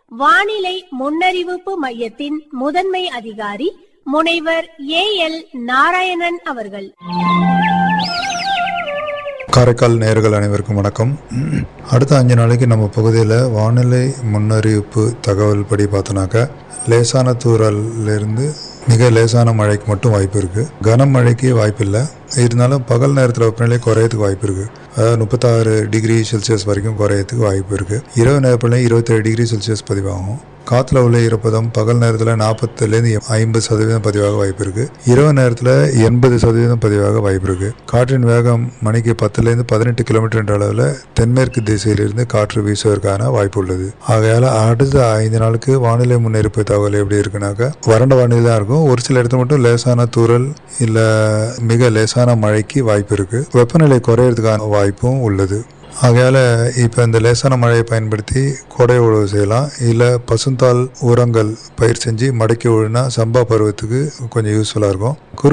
வானிலை முன்னறிவிப்பு மையத்தின் முதன்மை அதிகாரி முனைவர் ஏ எல் நாராயணன் அவர்கள் காரைக்கால் நேயர்கள் அனைவருக்கும் வணக்கம் அடுத்த அஞ்சு நாளைக்கு நம்ம பகுதியில் வானிலை முன்னறிவிப்பு தகவல் படி பார்த்தோன்னாக்கா லேசான தூறல்லேருந்து மிக லேசான மழைக்கு மட்டும் வாய்ப்பு இருக்குது கனமழைக்கு வாய்ப்பு இல்லை இருந்தாலும் பகல் நேரத்தில் வெப்பநிலை குறையறதுக்கு வாய்ப்பு இருக்குது அதாவது முப்பத்தாறு டிகிரி செல்சியஸ் வரைக்கும் குறையறதுக்கு வாய்ப்பு இருக்குது இரவு நேரத்தில் இருபத்தேழு டிகிரி செல்சியஸ் பதிவாகும் காற்றுல உள்ள ஈரப்பதம் பகல் நேரத்தில் நாற்பதுலேருந்து ஐம்பது சதவீதம் பதிவாக வாய்ப்பு இருக்கு இரவு நேரத்தில் எண்பது சதவீதம் பதிவாக வாய்ப்பு இருக்கு காற்றின் வேகம் மணிக்கு பத்துலேருந்து பதினெட்டு கிலோமீட்டர் என்ற அளவில் தென்மேற்கு திசையிலிருந்து காற்று வீசுவதற்கான வாய்ப்பு உள்ளது ஆகையால் அடுத்த ஐந்து நாளுக்கு வானிலை முன்னெடுப்பு தகவல் எப்படி இருக்குனாக்கா வறண்ட வானிலை தான் இருக்கும் ஒரு சில இடத்துல மட்டும் லேசான தூறல் இல்லை மிக லேசான மழைக்கு வாய்ப்பு இருக்கு வெப்பநிலை குறையறதுக்கான வாய்ப்பும் உள்ளது ஆகையால் இப்போ இந்த லேசான மழையை பயன்படுத்தி கோடை உழவு செய்யலாம் இல்லை பசுந்தாள் உரங்கள் பயிர் செஞ்சு மடக்கி உழுனா சம்பா பருவத்துக்கு கொஞ்சம் யூஸ்ஃபுல்லாக இருக்கும் குறு